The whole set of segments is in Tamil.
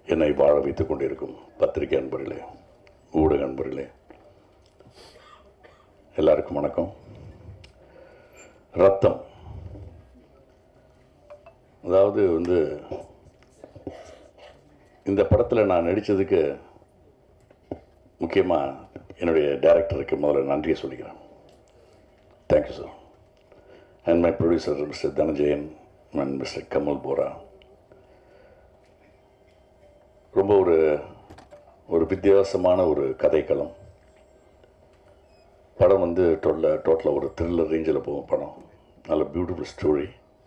என்னை வாழ வைத்துக் கொண்டிருக்கும் பத்திரிகை அன்பர்களே ஊடக அன்பர்களே எல்லாருக்கும் வணக்கம் ரத்தம் அதாவது வந்து இந்த படத்தில் நான் நடித்ததுக்கு முக்கியமாக என்னுடைய டைரக்டருக்கு முதல்ல நன்றியை சொல்லிக்கிறேன் thank you sir and my producer mister Dhananjayan and mister Kamal Bora ரொம்ப ஒரு ஒரு வித்தியாசமான ஒரு கதைக்களம் படம் வந்து டோட்டல டோட்டலாக ஒரு த்ரில்லர் ரேஞ்சில் போகும் படம் நல்ல பியூட்டிஃபுல் ஸ்டோரி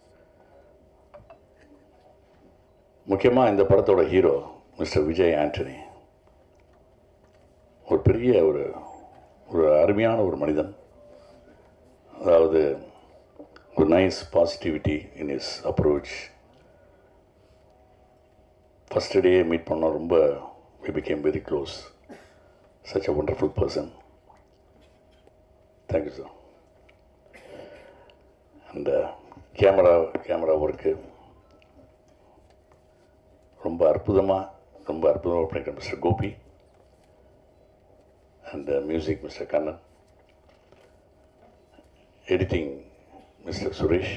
முக்கியமாக இந்த படத்தோட ஹீரோ மிஸ்டர் விஜய் ஆண்டனி ஒரு பெரிய ஒரு ஒரு அருமையான ஒரு மனிதன் அதாவது ஒரு nice positivity in is approach first day meet பண்ணோம் ரொம்ப we became very close such a wonderful person thank you sir அந்த கேமரா கேமரா ஒர்க்கு ரொம்ப அற்புதமாக ரொம்ப அற்புதமாக பண்ணிக்கிற mister Gopi and music mister Kannan editing mister Suresh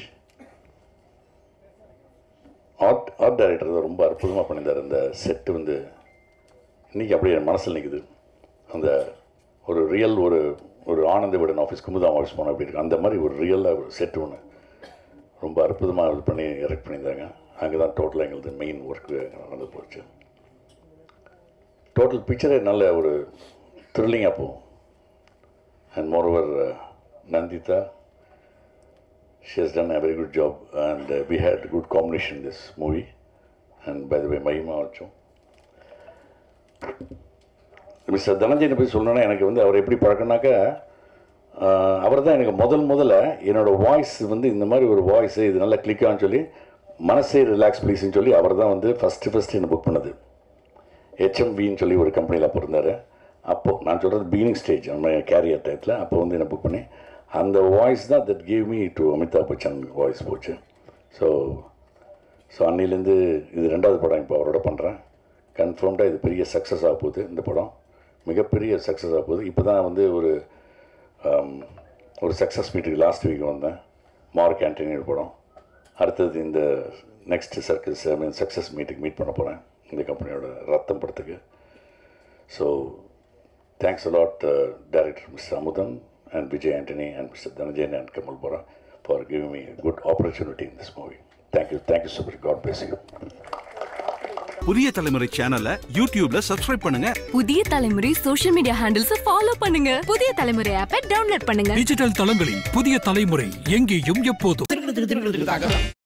art art director தான் ரொம்ப அற்புதமாக பண்ணியிருந்தார் அந்த செட்டு வந்து இன்றைக்கி அப்படியே என் மனசில் நிற்குது அந்த ஒரு ரியல் ஒரு ஒரு ஆனந்த விடன் ஆஃபீஸ் குமுதம் ஆஃபீஸ் போனோம் அப்படி இருக்கு அந்த மாதிரி ஒரு ரியலாக ஒரு செட்டு ஒன்று ரொம்ப அற்புதமாக இது பண்ணி எரெக்ட் பண்ணியிருந்தாங்க அங்கே தான் டோட்டலாக எங்களது மெயின் ஒர்க்கு நடந்து போச்சு டோட்டல் பிக்சரே நல்ல ஒரு த்ரில்லிங்காக போகும் and moreover Nandita she has done a very good job and uh, we had good combination in this movie and by the way மகிமா also மிஸ்டர் தனஞ்சயனை பற்றி சொல்லணும்னா எனக்கு வந்து அவர் எப்படி பழக்கம்னாக்கா அவர் தான் எனக்கு முதல் முதல்ல என்னோட வாய்ஸ் வந்து இந்த மாதிரி ஒரு வாய்ஸ் இது நல்லா கிளிக் ஆகும்னு சொல்லி மனசே ரிலாக்ஸ் ப்ளீஸ்னு சொல்லி அவர் தான் வந்து ஃபஸ்ட்டு ஃபஸ்ட்டு என்னை புக் பண்ணது ஹெச்எம்வின்னு சொல்லி ஒரு கம்பெனியில் அப்போ இருந்தார் அப்போது நான் சொல்கிறது பிகினிங் ஸ்டேஜ் நம்ம கேரியர் டயத்தில் அப்போ வந்து என்னை புக் பண்ணி அந்த வாய்ஸ் தான் that gave me to Amitabh Bachchan voice போச்சு ஸோ ஸோ அன்னிலேருந்து இது ரெண்டாவது படம் இப்போ அவரோட பண்ணுறேன் கன்ஃபார்ம்டாக இது பெரிய சக்ஸஸ் ஆக போகுது இந்த படம் மிகப்பெரிய சக்ஸஸ் ஆக போகுது இப்போ தான் வந்து ஒரு ஆம், ஒரு சக்ஸஸ் மீட்டுக்கு லாஸ்ட் வீக் வந்தேன் மார்க் ஆண்டனியோட படம் அடுத்தது இந்த next circus I mean success மீட்டுக்கு மீட் பண்ண போகிறேன் இந்த கம்பெனியோட ரத்தம் படத்துக்கு so thanks a lot director mister Amudhan and Vijay Antony and Mr. Dhanajan and Kamal Bora for giving me a good opportunity in this movie. Thank you. Thank you so much. God bless you. புதிய தலைமுறை சேனலை யூடியூப்ல சப்ஸ்கிரைப் பண்ணுங்க புதிய தலைமுறை சோஷியல் மீடியா ஹேண்டில்ஸ் ஃபாலோ பண்ணுங்க புதிய தலைமுறை ஆப்பை டவுன்லோட் பண்ணுங்க டிஜிட்டல் தளங்களில் புதிய தலைமுறை எங்கேயும் எப்போதும்